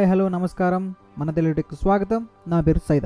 hi hello నమస్కారం మన Telugu tech స్వాగతం నా పేరు సైదా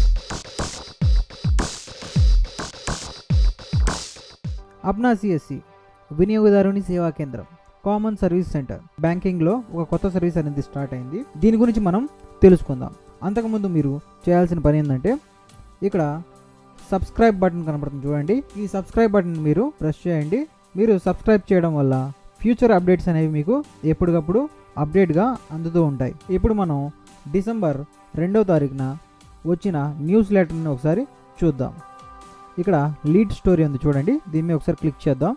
అప్నా సిఎస్సి వినియోగదారుని సేవా కేంద్రం కామన్ సర్వీస్ సెంటర్ బ్యాంకింగ్లో ఒక కొత్త సర్వీస్ అనేది స్టార్ట్ అయింది దీని గురించి మనం తెలుసుకుందాం అంతకుముందు మీరు చేయాల్సిన పని ఏంటంటే ఇక్కడ సబ్స్క్రైబ్ బటన్ కనబడుతుంది చూడండి ఈ సబ్స్క్రైబ్ బటన్ మీరు ప్రెస్ చేయండి మీరు సబ్స్క్రైబ్ చేయడం వల్ల ఫ్యూచర్ అప్డేట్స్ అనేవి మీకు ఎప్పటికప్పుడు అప్డేట్గా అందుతూ ఉంటాయి ఇప్పుడు మనం డిసెంబర్ రెండవ తారీఖున వచ్చిన న్యూస్ లెటర్ని ఒకసారి చూద్దాం ఇక్కడ లీడ్ స్టోరీ ఉంది చూడండి దీని మీద ఒకసారి క్లిక్ చేద్దాం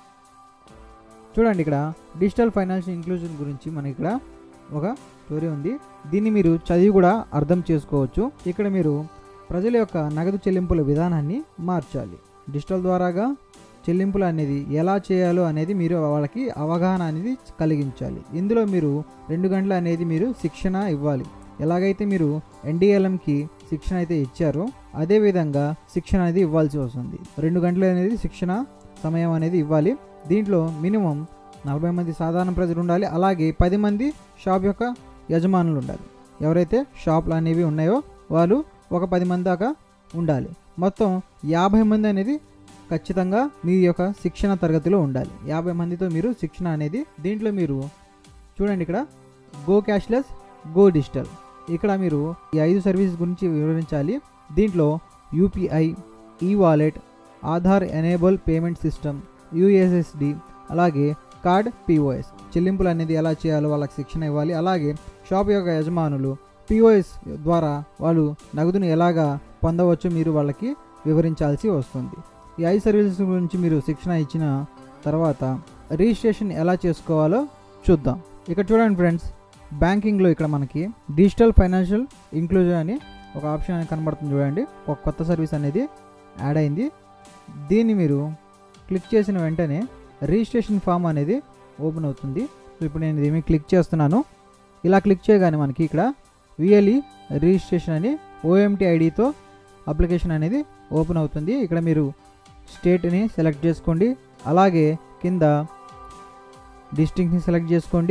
చూడండి ఇక్కడ డిజిటల్ ఫైనాన్షియల్ ఇంక్లూజన్ గురించి మనకి ఇక్కడ ఒక స్టోరీ ఉంది దీన్ని మీరు చదివి కూడా అర్థం చేసుకోవచ్చు ఇక్కడ మీరు ప్రజల యొక్క నగదు చెల్లింపుల విధానాన్ని మార్చాలి డిజిటల్ ద్వారాగా చెల్లింపులు అనేది ఎలా చేయాలో అనేది మీరు వాళ్ళకి అవగాహన అనేది కలిగించాలి ఇందులో మీరు రెండు గంటలు అనేది మీరు శిక్షణ ఇవ్వాలి ఎలాగైతే మీరు ఎన్డిఎల్ఎంకి శిక్షణ అయితే ఇచ్చారో అదే విధంగా శిక్షణ అనేది ఇవ్వాల్సి వస్తుంది రెండు గంటలు అనేది శిక్షణ సమయం అనేది ఇవ్వాలి దీంట్లో మినిమం నలభై మంది సాధారణ ప్రజలు ఉండాలి అలాగే పది మంది షాప్ యొక్క యజమానులు ఉండాలి ఎవరైతే షాపులు అనేవి ఉన్నాయో వాళ్ళు ఒక పది మంది దాకా ఉండాలి మొత్తం యాభై మంది అనేది ఖచ్చితంగా మీ యొక్క శిక్షణ తరగతిలో ఉండాలి యాభై మందితో మీరు శిక్షణ అనేది దీంట్లో మీరు చూడండి ఇక్కడ గో క్యాష్లెస్ గో డిజిటల్ ఇక్కడ మీరు ఈ ఐదు సర్వీస్ గురించి వివరించాలి దీంట్లో UPI e wallet Aadhaar enable payment system USSD అలాగే కార్డ్ పిఓఎస్ చెల్లింపులు అనేది ఎలా చేయాలో వాళ్ళకి శిక్షణ ఇవ్వాలి అలాగే షాప్ యొక్క యజమానులు పిఓఎస్ ద్వారా వాళ్ళు నగదును ఎలాగా పొందవచ్చో మీరు వాళ్ళకి వివరించాల్సి వస్తుంది ఈ ఐదు సర్వీసెస్ గురించి మీరు శిక్షణ ఇచ్చిన తర్వాత రిజిస్ట్రేషన్ ఎలా చేసుకోవాలో చూద్దాం ఇక్కడ చూడండి ఫ్రెండ్స్ బ్యాంకింగ్లో ఇక్కడ మనకి డిజిటల్ ఫైనాన్షియల్ ఇంక్లూజన్ అని ఒక ఆప్షన్ అనేది కనబడుతుంది చూడండి ఒక కొత్త సర్వీస్ అనేది యాడ్ అయింది దీన్ని మీరు క్లిక్ చేసిన వెంటనే రిజిస్ట్రేషన్ ఫామ్ అనేది ఓపెన్ అవుతుంది సో ఇప్పుడు నేను దీన్ని క్లిక్ చేస్తున్నాను ఇలా క్లిక్ చేయగానే మనకి ఇక్కడ విఎల్ఈ రిజిస్ట్రేషన్ అని ఓఎంటీ ఐడితో అప్లికేషన్ అనేది ఓపెన్ అవుతుంది ఇక్కడ మీరు స్టేట్ని సెలెక్ట్ చేసుకోండి అలాగే కింద డిస్ట్రిక్ట్ని సెలెక్ట్ చేసుకోండి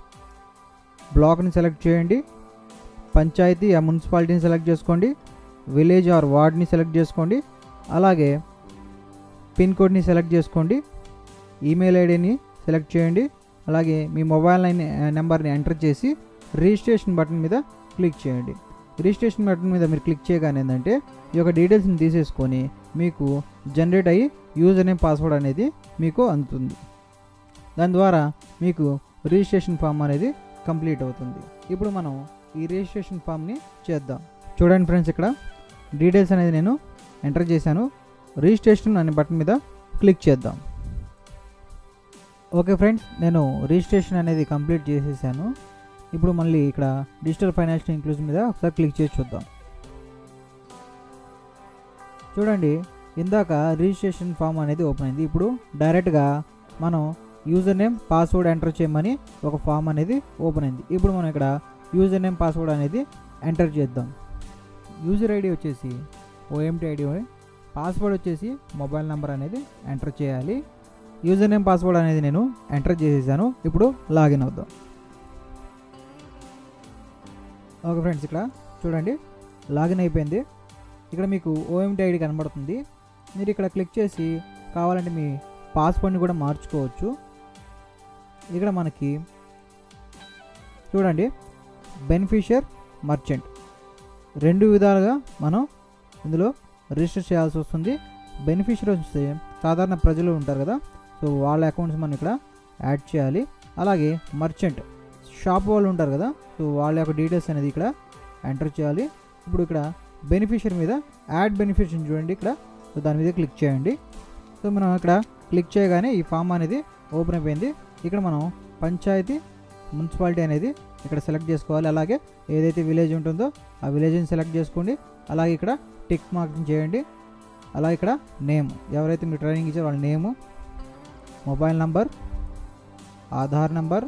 బ్లాక్ని సెలెక్ట్ చేయండి పంచాయతీ ఆ మున్సిపాలిటీని సెలెక్ట్ చేసుకోండి విలేజ్ ఆర్ వార్డ్ని సెలెక్ట్ చేసుకోండి అలాగే పిన్ కోడ్ని సెలెక్ట్ చేసుకోండి ఈమెయిల్ ఐడిని సెలెక్ట్ చేయండి అలాగే మీ మొబైల్ లైన్ నెంబర్ని ఎంటర్ చేసి రిజిస్ట్రేషన్ బటన్ మీద క్లిక్ చేయండి రిజిస్ట్రేషన్ బటన్ మీద మీరు క్లిక్ చేయగానే ఏంటంటే ఈ యొక్క డీటెయిల్స్ని తీసేసుకొని మీకు జనరేట్ అయ్యి యూజర్ నేమ్ పాస్వర్డ్ అనేది మీకు అందుతుంది దాని ద్వారా మీకు రిజిస్ట్రేషన్ ఫామ్ అనేది కంప్లీట్ అవుతుంది ఇప్పుడు మనం ఈ రిజిస్ట్రేషన్ ఫామ్ని చేద్దాం చూడండి ఫ్రెండ్స్ ఇక్కడ డీటెయిల్స్ అనేది నేను ఎంటర్ చేశాను రిజిస్ట్రేషన్ అనే బటన్ మీద క్లిక్ చేద్దాం ఓకే ఫ్రెండ్స్ నేను రిజిస్ట్రేషన్ అనేది కంప్లీట్ చేసేసాను ఇప్పుడు మళ్ళీ ఇక్కడ డిజిటల్ ఫైనాన్షియల్ ఇంక్లూజన్ మీద ఒకసారి క్లిక్ చేసి చూద్దాం చూడండి ఇందాక రిజిస్ట్రేషన్ ఫామ్ అనేది ఓపెన్ అయింది ఇప్పుడు డైరెక్ట్గా మనం యూజర్ నేమ్ పాస్వర్డ్ ఎంటర్ చేయమని ఒక ఫామ్ అనేది ఓపెన్ అయింది ఇప్పుడు మనం ఇక్కడ యూజర్ నేమ్ పాస్వర్డ్ అనేది ఎంటర్ చేద్దాం యూజర్ ఐడి వచ్చేసి ఓఎంటీ ఐడి పాస్వర్డ్ వచ్చేసి మొబైల్ నెంబర్ అనేది ఎంటర్ చేయాలి యూజర్ నేమ్ పాస్వర్డ్ అనేది నేను ఎంటర్ చేసేసాను ఇప్పుడు లాగిన్ అవుదాం ఓకే ఫ్రెండ్స్ ఇక్కడ చూడండి లాగిన్ అయిపోయింది ఇక్కడ మీకు ఓఎంటీ ఐడి కనబడుతుంది మీరు ఇక్కడ క్లిక్ చేసి కావాలంటే మీ పాస్వర్డ్ని కూడా మార్చుకోవచ్చు ఇక్కడ మనకి చూడండి బెనిఫిషియర్ మర్చెంట్ రెండు విధాలుగా మనం ఇందులో రిజిస్టర్ చేయాల్సి వస్తుంది బెనిఫిషియర్ వస్తే సాధారణ ప్రజలు ఉంటారు కదా సో వాళ్ళ అకౌంట్స్ మనం ఇక్కడ యాడ్ చేయాలి అలాగే మర్చెంట్ షాప్ వాళ్ళు ఉంటారు కదా సో వాళ్ళ యొక్క డీటెయిల్స్ అనేది ఇక్కడ ఎంటర్ చేయాలి ఇప్పుడు ఇక్కడ బెనిఫిషియర్ మీద యాడ్ బెనిఫిషియర్ చూడండి ఇక్కడ సో దాని మీద క్లిక్ చేయండి సో మనం ఇక్కడ క్లిక్ చేయగానే ఈ ఫామ్ అనేది ఓపెన్ అయిపోయింది ఇక్కడ మనం పంచాయతీ మున్సిపాలిటీ అనేది ఇక్కడ సెలెక్ట్ చేసుకోవాలి అలాగే ఏదైతే విలేజ్ ఉంటుందో ఆ విలేజ్ని సెలెక్ట్ చేసుకోండి అలాగే ఇక్కడ టిక్ మార్కింగ్ చేయండి అలాగే ఇక్కడ నేమ్ ఎవరైతే మీరు ట్రైనింగ్ ఇచ్చారో వాళ్ళ name mobile number Aadhaar number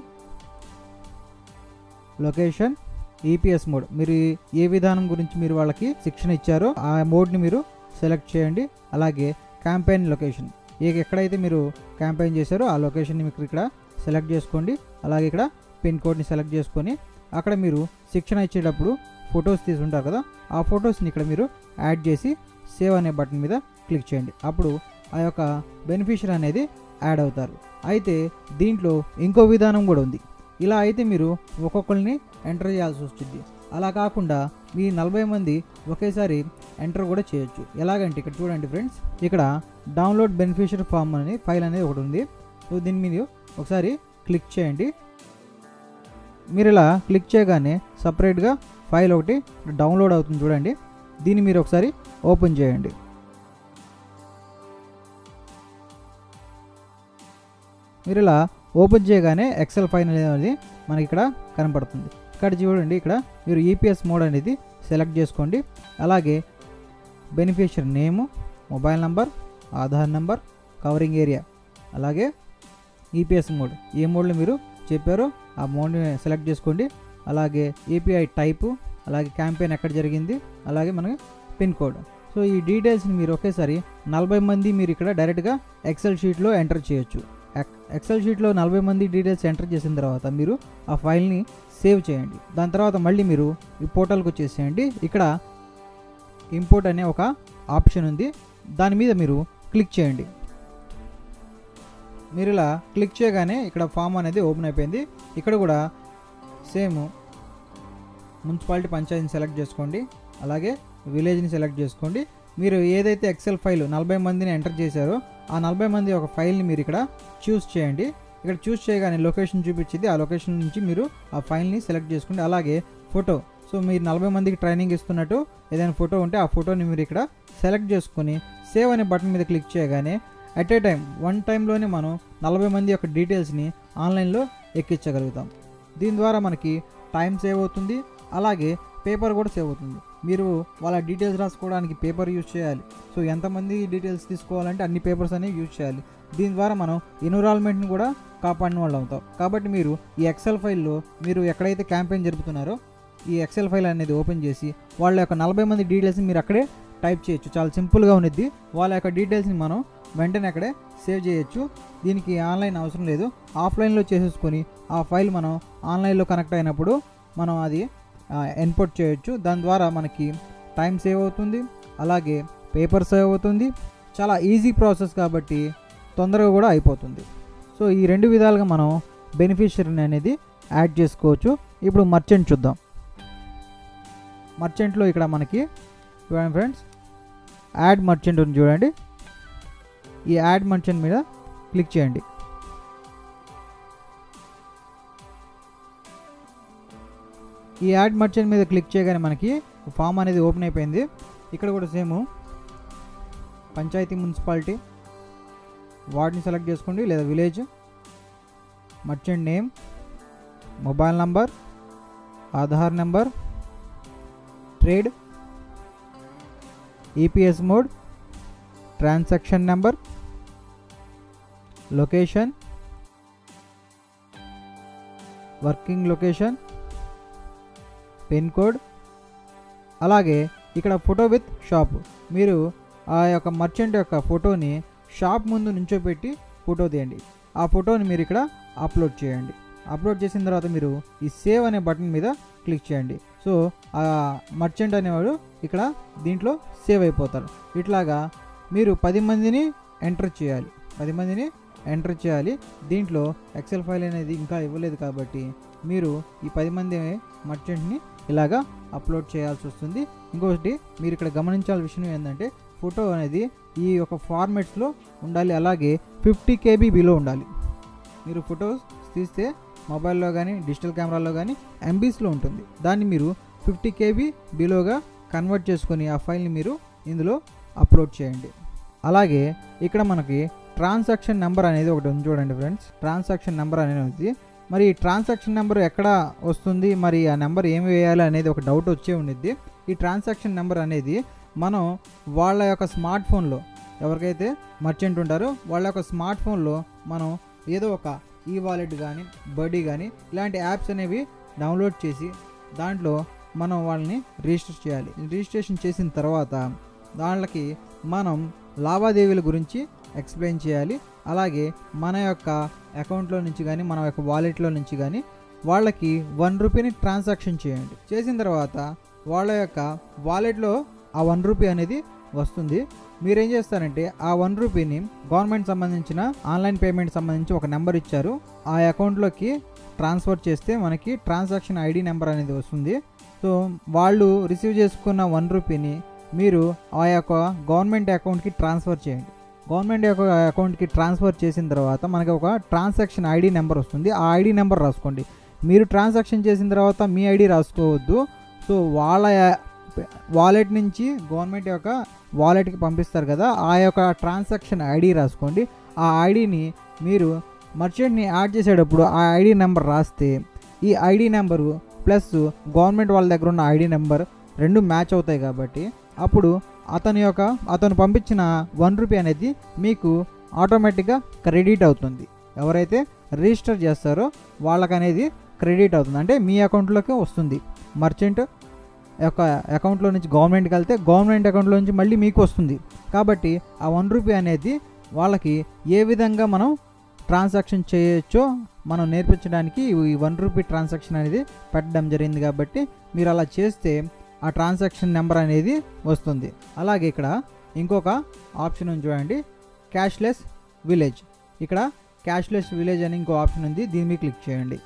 location EPS mode మీరు ఏ విధానం గురించి మీరు వాళ్ళకి శిక్షణ ఇచ్చారో ఆ మోడ్ని మీరు సెలెక్ట్ చేయండి అలాగే క్యాంపెయిన్ లొకేషన్ ఏ ఎక్కడైతే మీరు క్యాంపెయిన్ చేశారో ఆ లొకేషన్ని మీకు ఇక్కడ సెలెక్ట్ చేసుకోండి అలాగే ఇక్కడ పిన్ కోడ్ని సెలెక్ట్ చేసుకొని అక్కడ మీరు శిక్షణ ఇచ్చేటప్పుడు ఫొటోస్ తీసి ఉంటారు కదా ఆ ఫొటోస్ని ఇక్కడ మీరు యాడ్ చేసి సేవ్ అనే బటన్ మీద క్లిక్ చేయండి అప్పుడు ఆ యొక్క బెనిఫిషియర్ అనేది యాడ్ అవుతారు అయితే దీంట్లో ఇంకో విధానం కూడా ఉంది ఇలా అయితే మీరు ఒక్కొక్కరిని ఎంటర్ చేయాల్సి వస్తుంది అలా కాకుండా మీ నలభై మంది ఒకేసారి ఎంటర్ కూడా చేయొచ్చు ఎలాగంటే ఇక్కడ చూడండి ఫ్రెండ్స్ ఇక్కడ డౌన్లోడ్ బెనిఫిషియర్ ఫామ్ అని ఫైల్ అనేది ఒకటి ఉంది సో దీన్ని మీరు ఒకసారి క్లిక్ చేయండి మీరు ఇలా క్లిక్ చేయగానే సపరేట్గా ఫైల్ ఒకటి డౌన్లోడ్ అవుతుంది చూడండి దీన్ని మీరు ఒకసారి ఓపెన్ చేయండి మీరు ఇలా ఓపెన్ చేయగానే ఎక్సెల్ ఫైల్ అనేది మనకి ఇక్కడ కనపడుతుంది ఇక్కడ చూడండి ఇక్కడ మీరు ఈపీఎస్ మోడ్ అనేది సెలెక్ట్ చేసుకోండి అలాగే beneficiary name mobile number Aadhaar number covering area అలాగే ఈపీఎస్ మోడ్ ఏ మోడ్లో మీరు చెప్పారో ఆ మోడ్ని సెలెక్ట్ చేసుకోండి అలాగే ఏపీఐ టైపు అలాగే క్యాంపెయిన్ ఎక్కడ జరిగింది అలాగే మనకి పిన్ కోడ్ సో ఈ డీటెయిల్స్ని మీరు ఒకేసారి నలభై మంది మీరు ఇక్కడ డైరెక్ట్గా ఎక్సెల్ షీట్లో ఎంటర్ చేయొచ్చు ఎక్సెల్ షీట్లో నలభై మంది డీటెయిల్స్ ఎంటర్ చేసిన తర్వాత మీరు ఆ ఫైల్ని సేవ్ చేయండి దాని తర్వాత మళ్ళీ మీరు ఈ పోర్టల్కి వచ్చేసేయండి ఇక్కడ ఇంపోర్ట్ అనే ఒక ఆప్షన్ ఉంది దాని మీద మీరు క్లిక్ చేయండి మీరు ఇలా క్లిక్ చేయగానే ఇక్కడ ఫామ్ అనేది ఓపెన్ అయిపోయింది ఇక్కడ కూడా సేమ్ మున్సిపాలిటీ పంచాయతీని సెలెక్ట్ చేసుకోండి అలాగే విలేజ్ని సెలెక్ట్ చేసుకోండి మీరు ఏదైతే ఎక్సెల్ ఫైల్ నలభై మందిని ఎంటర్ చేశారో ఆ నలభై మంది ఒక ఫైల్ని మీరు ఇక్కడ చూస్ చేయండి ఇక్కడ చూస్ చేయగానే లొకేషన్ చూపించింది ఆ లొకేషన్ నుంచి మీరు ఆ ఫైల్ని సెలెక్ట్ చేసుకోండి అలాగే ఫోటో సో మీరు నలభై మందికి ట్రైనింగ్ ఇస్తున్నట్టు ఏదైనా ఫోటో ఉంటే ఆ ఫోటోని మీరు ఇక్కడ సెలెక్ట్ చేసుకొని సేవ్ అనే బటన్ మీద క్లిక్ చేయగానే అట్ ఏ టైం వన్ టైంలోనే మనం నలభై మంది యొక్క డీటెయిల్స్ని ఆన్లైన్లో ఎక్కించగలుగుతాం దీని ద్వారా మనకి టైం సేవ్ అవుతుంది అలాగే పేపర్ కూడా సేవ్ అవుతుంది మీరు వాళ్ళ డీటెయిల్స్ రాసుకోవడానికి పేపర్ యూజ్ చేయాలి సో ఎంతమంది డీటెయిల్స్ తీసుకోవాలంటే అన్ని పేపర్స్ అనేవి యూజ్ చేయాలి దీని ద్వారా మనం ఎన్విరాన్మెంట్ని కూడా కాపాడిన వాళ్ళు అవుతాం కాబట్టి మీరు ఈ ఎక్సెల్ ఫైల్లో మీరు ఎక్కడైతే క్యాంపెయిన్ జరుపుతున్నారో ఈ ఎక్సెల్ ఫైల్ అనేది ఓపెన్ చేసి వాళ్ళ యొక్క నలభై మంది డీటెయిల్స్ని మీరు అక్కడే టైప్ చేయొచ్చు చాలా సింపుల్గా ఉన్నది వాళ్ళ యొక్క డీటెయిల్స్ని మనం వెంటనే అక్కడే సేవ్ చేయొచ్చు దీనికి ఆన్లైన్ అవసరం లేదు ఆఫ్లైన్లో చేసేసుకొని ఆ ఫైల్ మనం ఆన్లైన్లో కనెక్ట్ అయినప్పుడు మనం అది ఇన్పుట్ చేయొచ్చు దాని ద్వారా మనకి టైం సేవ్ అవుతుంది అలాగే పేపర్ సేవ్ అవుతుంది చాలా ఈజీ ప్రాసెస్ కాబట్టి తొందరగా కూడా అయిపోతుంది సో ఈ రెండు విధాలుగా మనం బెనిఫిషియరీని అనేది యాడ్ చేసుకోవచ్చు ఇప్పుడు మర్చెంట్ చూద్దాం మర్చెంట్లో ఇక్కడ మనకి చూడండి ఫ్రెండ్స్ యాడ్ మర్చెంట్ ఉంది చూడండి ఈ యాడ్ మర్చెంట్ మీద క్లిక్ చేయండి ఈ యాడ్ మర్చెంట్ మీద క్లిక్ చేయగానే మనకి ఫామ్ అనేది ఓపెన్ అయిపోయింది ఇక్కడ కూడా సేమ్ పంచాయతీ మున్సిపాలిటీ వార్డ్ని సెలెక్ట్ చేసుకోండి లేదా village merchant name mobile number Aadhaar number trade EPS mode transaction number location working location pin code అలాగే ఇక్కడ ఫోటో విత్ షాప్ మీరు ఆ యొక్క మర్చెంట్ యొక్క ఫోటోని షాప్ ముందు నుంచోపెట్టి ఫోటో తీయండి ఆ ఫోటోని మీరు ఇక్కడ అప్లోడ్ చేయండి అప్లోడ్ చేసిన తర్వాత మీరు ఈ సేవ్ అనే బటన్ మీద క్లిక్ చేయండి సో ఆ మర్చెంట్ అనేవాడు ఇక్కడ దీంట్లో సేవ్ అయిపోతారు ఇట్లాగా మీరు పది మందిని ఎంటర్ చేయాలి పది మందిని ఎంటర్ చేయాలి దీంట్లో ఎక్సెల్ ఫైల్ అనేది ఇంకా ఇవ్వలేదు కాబట్టి మీరు ఈ పది మంది మర్చెంట్ని ఇలాగా అప్లోడ్ చేయాల్సి వస్తుంది ఇంకొకటి మీరు ఇక్కడ గమనించాల్సిన విషయం ఏంటంటే ఫోటో అనేది ఈ యొక్క ఫార్మాట్స్లో ఉండాలి అలాగే ఫిఫ్టీ కేబీ బిలో ఉండాలి మీరు ఫొటోస్ తీస్తే మొబైల్లో కానీ డిజిటల్ కెమెరాలో కానీ ఎంబీస్లో ఉంటుంది దాన్ని మీరు ఫిఫ్టీ కేబీ బిలోగా కన్వర్ట్ చేసుకొని ఆ ఫైల్ని మీరు ఇందులో అప్లోడ్ చేయండి అలాగే ఇక్కడ మనకి ట్రాన్సాక్షన్ నెంబర్ అనేది ఒకటి ఉంది చూడండి ఫ్రెండ్స్ ట్రాన్సాక్షన్ నెంబర్ అనేది ఉంది మరి ఈ ట్రాన్సాక్షన్ నెంబర్ ఎక్కడ వస్తుంది మరి ఆ నెంబర్ ఏమి వేయాలి అనేది ఒక డౌట్ వచ్చే ఉండిద్ది ఈ ట్రాన్సాక్షన్ నెంబర్ అనేది మనం వాళ్ళ యొక్క స్మార్ట్ ఫోన్లో ఎవరికైతే మర్చెంట్ ఉంటారో వాళ్ళ యొక్క స్మార్ట్ ఫోన్లో మనం ఏదో ఒక ఈ వాలెట్ కానీ బడీ కానీ ఇలాంటి యాప్స్ అనేవి డౌన్లోడ్ చేసి దాంట్లో మనం వాళ్ళని రిజిస్టర్ చేయాలి రిజిస్ట్రేషన్ చేసిన తర్వాత దాంట్లోకి మనం లావాదేవీల గురించి ఎక్స్ప్లెయిన్ చేయాలి అలాగే మన యొక్క అకౌంట్లో నుంచి కానీ మన యొక్క వాలెట్లో నుంచి కానీ వాళ్ళకి వన్ రూపీని ట్రాన్సాక్షన్ చేయండి చేసిన తర్వాత వాళ్ళ యొక్క వాలెట్లో ఆ వన్ రూపీ అనేది వస్తుంది మీరేం చేస్తారంటే ఆ వన్ రూపీని గవర్నమెంట్ సంబంధించిన ఆన్లైన్ పేమెంట్ సంబంధించి ఒక నెంబర్ ఇచ్చారు ఆ అకౌంట్లోకి ట్రాన్స్ఫర్ చేస్తే మనకి ట్రాన్సాక్షన్ ఐడి నెంబర్ అనేది వస్తుంది సో వాళ్ళు రిసీవ్ చేసుకున్న వన్ రూపీని మీరు ఆ యొక్క గవర్నమెంట్ అకౌంట్కి ట్రాన్స్ఫర్ చేయండి గవర్నమెంట్ యొక్క అకౌంట్కి ట్రాన్స్ఫర్ చేసిన తర్వాత మనకి ఒక ట్రాన్సాక్షన్ ఐడి నెంబర్ వస్తుంది ఆ ఐడి నెంబర్ రాసుకోండి మీరు ట్రాన్సాక్షన్ చేసిన తర్వాత మీ ఐడి రాసుకోవద్దు సో వాళ్ళ వాలెట్ నుంచి గవర్నమెంట్ యొక్క వాలెట్కి పంపిస్తారు కదా ఆ యొక్క ట్రాన్సాక్షన్ ఐడి రాసుకోండి ఆ ఐడిని మీరు మర్చెంట్ని యాడ్ చేసేటప్పుడు ఆ ఐడి నెంబర్ రాస్తే ఈ ఐడి నెంబరు ప్లస్ గవర్నమెంట్ వాళ్ళ దగ్గర ఉన్న ఐడి నెంబర్ రెండు మ్యాచ్ అవుతాయి కాబట్టి అప్పుడు అతని యొక్క అతను పంపించిన వన్ రూపీ అనేది మీకు ఆటోమేటిక్గా క్రెడిట్ అవుతుంది ఎవరైతే రిజిస్టర్ చేస్తారో వాళ్ళకనేది క్రెడిట్ అవుతుంది అంటే మీ అకౌంట్లోకి వస్తుంది మర్చెంట్ యొక్క అకౌంట్లో నుంచి గవర్నమెంట్కి వెళ్తే గవర్నమెంట్ అకౌంట్లో నుంచి మళ్ళీ మీకు వస్తుంది కాబట్టి ఆ వన్ రూపీ అనేది వాళ్ళకి ఏ విధంగా మనం ట్రాన్సాక్షన్ చేయొచ్చో మనం నేర్పించడానికి ఈ వన్ రూపీ ట్రాన్సాక్షన్ అనేది పెట్టడం జరిగింది కాబట్టి మీరు అలా చేస్తే ఆ ట్రాన్సాక్షన్ నెంబర్ అనేది వస్తుంది అలాగే ఇక్కడ ఇంకొక ఆప్షన్ ఉంది చూడండి క్యాష్లెస్ విలేజ్ ఇక్కడ క్యాష్లెస్ విలేజ్ అని ఇంకో ఆప్షన్ ఉంది దీని మీద క్లిక్ చేయండి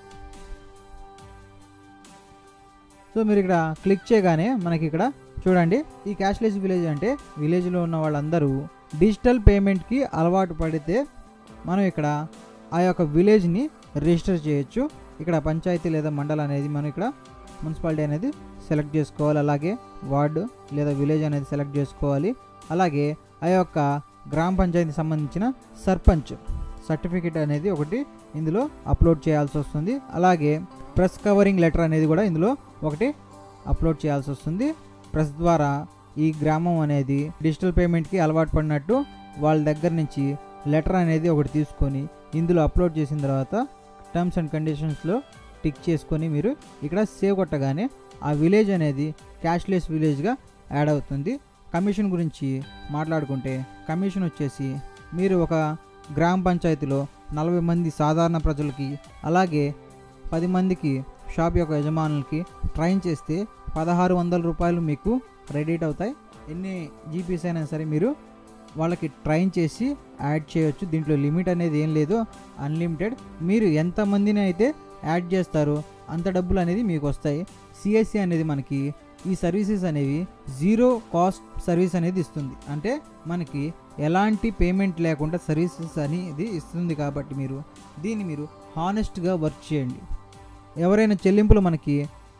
సో మీరు ఇక్కడ క్లిక్ చేయగానే మనకి ఇక్కడ చూడండి ఈ క్యాష్లెస్ విలేజ్ అంటే విలేజ్లో ఉన్న వాళ్ళందరూ డిజిటల్ పేమెంట్కి అలవాటు పడితే మనం ఇక్కడ ఆ యొక్క విలేజ్ని రిజిస్టర్ చేయొచ్చు ఇక్కడ పంచాయతీ లేదా మండలం అనేది మనం ఇక్కడ మున్సిపాలిటీ అనేది సెలెక్ట్ చేసుకోవాలి అలాగే వార్డు లేదా విలేజ్ అనేది సెలెక్ట్ చేసుకోవాలి అలాగే ఆ యొక్క గ్రామ పంచాయతీ సంబంధించిన సర్పంచ్ సర్టిఫికేట్ అనేది ఒకటి ఇందులో అప్లోడ్ చేయాల్సి వస్తుంది అలాగే ప్రెస్ కవరింగ్ లెటర్ అనేది కూడా ఇందులో ఒకటి అప్లోడ్ చేయాల్సి వస్తుంది ప్రెస్ ద్వారా ఈ గ్రామం అనేది డిజిటల్ పేమెంట్కి అలవాటు పడినట్టు వాళ్ళ దగ్గర నుంచి లెటర్ అనేది ఒకటి తీసుకొని ఇందులో అప్లోడ్ చేసిన తర్వాత టర్మ్స్ అండ్ కండిషన్స్లో టిక్ చేసుకొని మీరు ఇక్కడ సేవ్ కొట్టగానే ఆ విలేజ్ అనేది క్యాష్లెస్ విలేజ్గా యాడ్ అవుతుంది కమిషన్ గురించి మాట్లాడుకుంటే కమిషన్ వచ్చేసి మీరు ఒక గ్రామ పంచాయతీలో నలభై మంది సాధారణ ప్రజలకి అలాగే పది మందికి షాప్ యొక్క యజమానులకి ట్రైన్ చేస్తే పదహారు వందల రూపాయలు మీకు క్రెడిట్ అవుతాయి ఎన్ని జీపీస్ అయినా సరే మీరు వాళ్ళకి ట్రైన్ చేసి యాడ్ చేయొచ్చు దీంట్లో లిమిట్ అనేది ఏం లేదు అన్లిమిటెడ్ మీరు ఎంతమందిని అయితే యాడ్ చేస్తారో అంత డబ్బులు అనేది మీకు వస్తాయి సిఎస్సి అనేది మనకి ఈ సర్వీసెస్ అనేవి జీరో కాస్ట్ సర్వీస్ అనేది ఇస్తుంది అంటే మనకి ఎలాంటి పేమెంట్ లేకుండా సర్వీసెస్ అనేది ఇస్తుంది కాబట్టి మీరు దీన్ని మీరు హానెస్ట్గా వర్క్ చేయండి ఎవరైనా చెల్లింపులు మనకి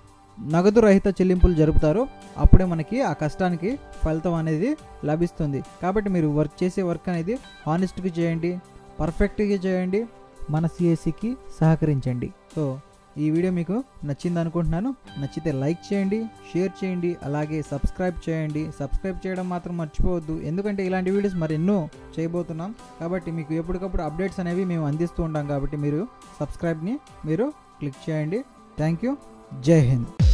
నగదు రహిత చెల్లింపులు జరుపుతారో అప్పుడే మనకి ఆ కష్టానికి ఫలితం అనేది లభిస్తుంది కాబట్టి మీరు వర్క్ చేసే వర్క్ అనేది హానెస్ట్గా చేయండి పర్ఫెక్ట్గా చేయండి మన సిఎస్సికి సహకరించండి సో ఈ వీడియో మీకు నచ్చింది అనుకుంటున్నాను నచ్చితే లైక్ చేయండి షేర్ చేయండి అలాగే సబ్స్క్రైబ్ చేయండి సబ్స్క్రైబ్ చేయడం మాత్రం మర్చిపోవద్దు ఎందుకంటే ఇలాంటి వీడియోస్ మరి ఎన్నో చేయబోతున్నాం కాబట్టి మీకు ఎప్పటికప్పుడు అప్డేట్స్ అనేవి మేము అందిస్తూ ఉంటాం కాబట్టి మీరు సబ్స్క్రైబ్ని మీరు క్లిక్ చేయండి థ్యాంక్ యూ జై హింద్